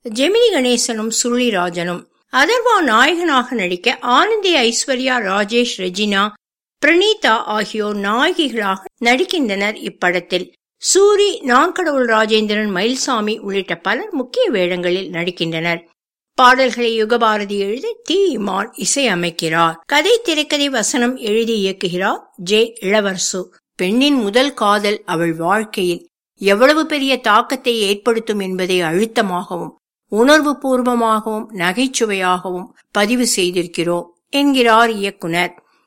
ஜெமினி கணேசனும் சுருளிராஜனும் அதர்வா நாயகனாக நடிக்க ஆனந்தி ஐஸ்வர்யா ராஜேஷ் ரெஜினா பிரணீதா ஆகியோர் நாயகிகளாக நடிக்கின்றனர் இப்படத்தில் சூரி நான்கடவுள் ராஜேந்திரன் மயில்சாமி உள்ளிட்ட பலர் முக்கிய வேடங்களில் நடிக்கின்றனர் பாடல்களை யுகபாரதி எழுதி டி இமான் இசையமைக்கிறார் கதை திரைக்கதை வசனம் எழுதி இயக்குகிறார் ஜே இளவரசு பெண்ணின் முதல் காதல் அவள் வாழ்க்கையில் எவ்வளவு பெரிய தாக்கத்தை ஏற்படுத்தும் என்பதை அழுத்தமாகவும் உணர்வு பூர்வமாகவும் நகைச்சுவையாகவும் பதிவு செய்திருக்கிறோம் என்கிறார் இயக்குனர்